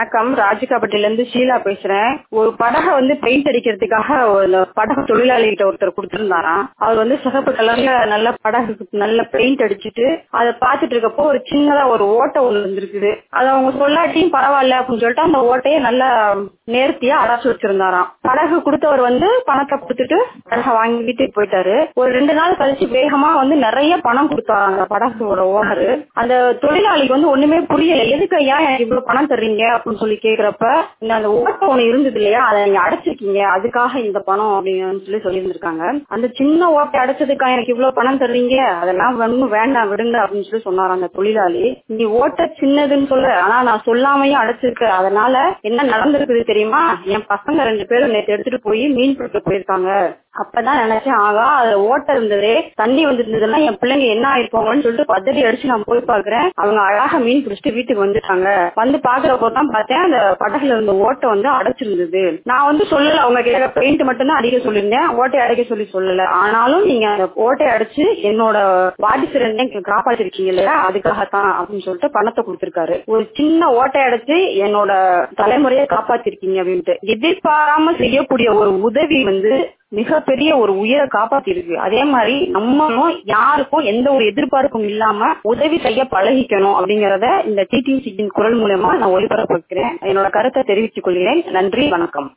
வணக்கம் ராஜிகாப்பட்டில இருந்து ஷீலா பேசுறேன் ஒரு படகை வந்து பெயிண்ட் அடிக்கிறதுக்காக ஒரு படகு தொழிலாளிகிட்ட ஒருத்தர் கொடுத்திருந்தாராம் அவர் வந்து சிகப்பு கலர்ல நல்ல படகுக்கு நல்ல பெயிண்ட் அடிச்சிட்டு அதை பார்த்துட்டு இருக்கப்போ ஒரு சின்னதா ஒரு ஓட்டை ஒண்ணு இருந்திருக்குது அது அவங்க சொல்லாட்டியும் பரவாயில்ல அப்படின்னு சொல்லிட்டு அந்த ஓட்டையை நல்லா நேர்த்தியா அடைச்சு வச்சிருந்தாராம் படகு கொடுத்தவர் வந்து பணத்தை கொடுத்துட்டு படகை வாங்கி வீட்டுக்கு போயிட்டாரு ஒரு ரெண்டு நாள் கழிச்சு வேகமா வந்து நிறைய பணம் கொடுத்தாரு அந்த படகோட ஓனர் அந்த தொழிலாளிக்கு வந்து ஒண்ணுமே புரியல எதுக்கு ஐயா எனக்கு இவ்வளவு பணம் தர்றீங்க அப்படின்னு சொல்லி கேக்குறப்ப இந்த அந்த ஓட்ட ஒண்ணு இருந்தது இல்லையா அதை நீங்க அடைச்சிருக்கீங்க அதுக்காக இந்த பணம் அப்படின்னு சொல்லி சொல்லியிருந்திருக்காங்க அந்த சின்ன ஓட்டை அடைச்சதுக்கா எனக்கு இவ்வளவு பணம் தர்றீங்க அதெல்லாம் ஒண்ணும் வேண்டாம் விடுங்க அப்படின்னு சொல்லி சொன்னார் அந்த தொழிலாளி நீ ஓட்ட சின்னதுன்னு சொல்ல ஆனா நான் சொல்லாமையும் அடைச்சிருக்க அதனால என்ன நடந்திருக்குது தெரியுமா என் பசங்க ரெண்டு பேரும் நேற்று எடுத்துட்டு போய் மீன் பிடிக்க போயிருக்காங்க அப்பதான் நினைச்சேன் ஆகா அதுல ஓட்ட இருந்ததே தண்ணி வந்திருந்ததுன்னா என் பிள்ளைங்க என்ன ஆயிருப்பாங்கன்னு சொல்லிட்டு பதறி அடிச்சு நான் போய் பாக்குறேன் அவங்க அழகா மீன் பிடிச்சிட்டு வீட்டுக்கு வந்துட்டாங்க வந்து பாக்குறப்போ தான் பார்த்தேன் அந்த படகுல இருந்த ஓட்டை வந்து அடைச்சிருந்தது நான் வந்து சொல்லல அவங்க கிட்ட பெயிண்ட் மட்டும் தான் அடிக்க சொல்லியிருந்தேன் ஓட்டை அடைக்க சொல்லி சொல்லல ஆனாலும் நீங்க அந்த ஓட்டை அடைச்சு என்னோட வாடிசு ரெண்டையும் காப்பாத்திருக்கீங்க இல்லையா அதுக்காகத்தான் அப்படின்னு சொல்லிட்டு பணத்தை கொடுத்திருக்காரு ஒரு சின்ன ஓட்டை அடைச்சு என்னோட தலைமுறையை காப்பாத்திருக்கீங்க அப்படின்ட்டு எதிர்பாராம செய்யக்கூடிய ஒரு உதவி வந்து மிகப்பெரிய ஒரு உயிரை காப்பாத்திருக்கு அதே மாதிரி நம்மளும் யாருக்கும் எந்த ஒரு எதிர்பார்ப்பும் இல்லாம உதவி செய்ய பழகிக்கணும் அப்படிங்கறத இந்த டிடிசியின் குரல் மூலமா நான் ஒளிபரப்புகிறேன் என்னோட கருத்தை தெரிவித்துக் கொள்கிறேன் நன்றி வணக்கம்